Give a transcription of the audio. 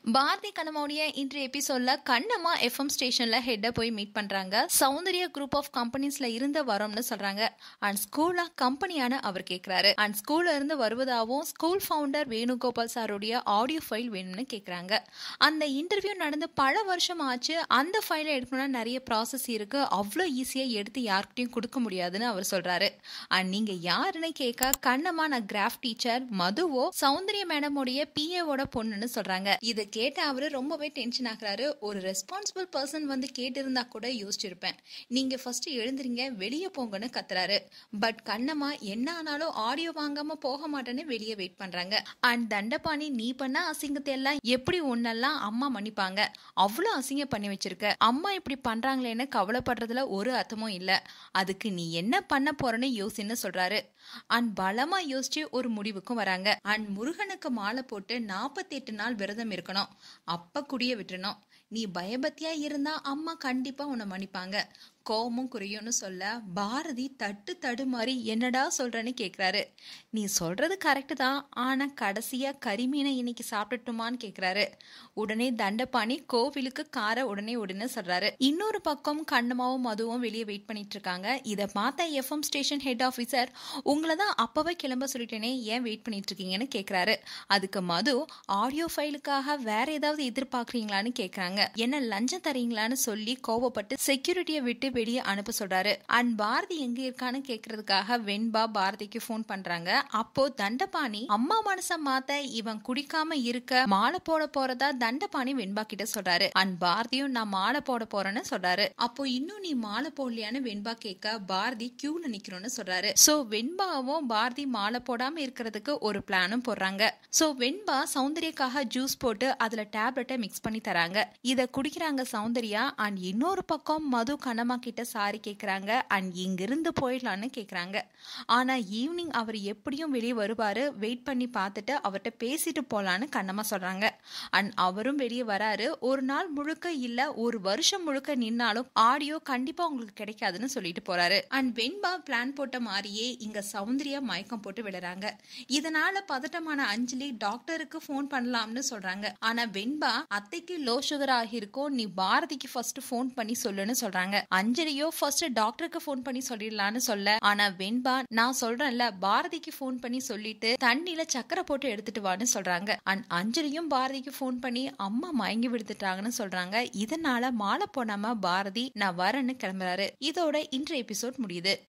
பாரதி கண்ணம்மாவுடைய இன்றைய எபிசோட்ல கண்ணம்மா எஃப்எம் ஸ்டேஷன்ல ஹெட்டை போய் மீட் பண்றாங்க சௌந்தர்ய குரூப் ஆஃப் கம்பெனிஸ்ல இருந்து வரோம்னு சொல்றாங்க அண்ட் ஸ்கூலா கம்பெனியான அவர் கேக்குறாரு அண்ட் ஸ்கூல்ல இருந்து வருவதாகவும் ஸ்கூல் ஃபவுண்டர் வேணுகோபால் சாருடைய ஆடியோ ஃபைல் வேணும்னு கேக்குறாங்க அந்த இன்டர்வியூ நடந்து பல வருஷம் ஆச்சு அந்த ஃபைலை எடுக்கணும்னா நிறைய ப்ராசஸ் இருக்கு அவ்வளோ ஈஸியா எடுத்து யார்கிட்டயும் கொடுக்க முடியாதுன்னு அவர் சொல்றாரு அண்ட் நீங்க யாருன்னு கேட்க கண்ணம்மா நான் கிராஃப் டீச்சர் மதுவோ சௌந்தர்ய மேடமோடைய பிஏவோட பொண்ணுன்னு சொல்றாங்க இதை கேட்ட அவரு ரொம்பவே டென்ஷன் ஆகுறாரு ஒரு ரெஸ்பான்சிபிள் பர்சன் வந்து கேட்டிருந்தா கூட யோசிச்சிருப்பேன் நீங்க ஃபர்ஸ்ட் எழுந்துறீங்க வெளியே போங்கன்னு கத்துறாரு பட் கண்ணம்மா என்ன ஆனாலும் ஆடியோ வாங்காம போக மாட்டேன்னு வெளியே வெயிட் பண்றாங்க அண்ட் தண்டபாணி நீ பண்ண அசிங்கத்தை எல்லாம் எப்படி ஒன்னெல்லாம் அம்மா மன்னிப்பாங்க அவ்வளோ அசிங்கம் பண்ணி வச்சிருக்க அம்மா இப்படி பண்றாங்களேன்னு கவலைப்படுறதுல ஒரு அர்த்தமும் இல்ல அதுக்கு நீ என்ன பண்ண போறன்னு யோசின்னு சொல்றாரு அண்ட் பலமா யோசிச்சு ஒரு முடிவுக்கும் வராங்க அண்ட் முருகனுக்கு மாலை போட்டு நாற்பத்தெட்டு நாள் விரதம் இருக்கணும் அப்ப குடிய விட்டுறணும் நீ பயபக்தியா இருந்தா அம்மா கண்டிப்பா உன்னை மன்னிப்பாங்க கோபமும் குறையும்னு சொல்ல பாரதி தட்டு தடுமாறி என்னடா சொல்றேன்னு கேக்குறாரு நீ சொல்றது கரெக்டு தான் ஆனா கடைசியா கரிமீனை இன்னைக்கு சாப்பிட்டுட்டுமான்னு கேக்குறாரு உடனே தண்டபாணி கோவிலுக்கு காரை உடனே உடனே சொல்றாரு இன்னொரு பக்கம் கண்ணமாவும் மதுவும் வெளியே வெயிட் பண்ணிட்டு இருக்காங்க இதை பார்த்த எஃப்எம் ஸ்டேஷன் ஹெட் ஆஃபீஸர் உங்களை தான் அப்பவே கிளம்ப சொல்லிட்டேனே ஏன் வெயிட் பண்ணிட்டு இருக்கீங்கன்னு கேக்குறாரு அதுக்கு மது ஆடியோ ஃபைலுக்காக வேற ஏதாவது எதிர்பார்க்கறீங்களான்னு கேக்குறாங்க என்ன லஞ்சம் தரீங்களான்னு சொல்லி கோவப்பட்டு செக்யூரிட்டியை விட்டு வெளியே அனுப்ப சொல்றாரு அண்ட் பாரதி எங்க இருக்கான்னு கேக்குறதுக்காக வெண்பா பாரதிக்கு ஃபோன் பண்றாங்க அப்போ தண்டபாணி அம்மா மனச மாத்த இவன் குடிக்காம இருக்க மாலை போட போறதா தண்டபாணி வெண்பா கிட்ட சொல்றாரு அண்ட் பாரதியும் நான் மாலை போட போறேன்னு சொல்றாரு அப்போ இன்னும் நீ மாலை போடலையான்னு வெண்பா கேட்க பாரதி கியூல நிக்கணும்னு சொல்றாரு சோ வெண்பாவும் பாரதி மாலை போடாம இருக்கிறதுக்கு ஒரு பிளானும் போடுறாங்க சோ வெண்பா சௌந்தர்யக்காக ஜூஸ் போட்டு அதுல டேப்லெட்டை மிக்ஸ் பண்ணி தராங்க இத குடிக்கிறாங்க சௌந்தர்யா அண்ட் இன்னொரு பக்கம் மது கண்ணம்மா கிட்ட சாரி கேக்குறாங்க அண்ட் இங்கிருந்து போயிடலான்னு கேக்குறாங்க ஆனா ஈவினிங் அவர் எப்படியும் வெளியே வருவாரு வெயிட் பண்ணி பார்த்துட்டு அவர்கிட்ட பேசிட்டு போலான்னு கண்ணம்மா சொல்றாங்க அண்ட் அவரும் வெளியே வராரு ஒரு நாள் முழுக்க இல்ல ஒரு வருஷம் முழுக்க நின்னாலும் ஆடியோ கண்டிப்பா உங்களுக்கு கிடைக்காதுன்னு சொல்லிட்டு போறாரு அண்ட் வெண்பா பிளான் போட்ட மாதிரியே இங்க சௌந்தர்யா மயக்கம் போட்டு விடுறாங்க இதனால பதட்டமான அஞ்சலி டாக்டருக்கு ஃபோன் பண்ணலாம்னு சொல்றாங்க ஆனா வெண்பா அத்தைக்கு லோ சுகர் ஆகிருக்கும் நீ பாரதிக்கு ஃபர்ஸ்ட் ஃபோன் பண்ணி சொல்லுன்னு சொல்றாங்க அஞ்சலியோ ஃபர்ஸ்ட் டாக்டருக்கு ஃபோன் பண்ணி சொல்லிடலான்னு சொல்ல ஆனா வெண்பா நான் சொல்றேன்ல பாரதிக்கு ஃபோன் பண்ணி சொல்லிட்டு தண்ணியில சக்கரை போட்டு எடுத்துட்டு வான்னு சொல்றாங்க அண்ட் அஞ்சலியும் பாரதிக்கு ஃபோன் பண்ணி அம்மா மயங்கி விடுத்துட்டாங்கன்னு சொல்றாங்க இதனால மாலை போடாம பாரதி நான் வரேன்னு கிளம்புறாரு இதோட இன்றைய எபிசோட் முடியுது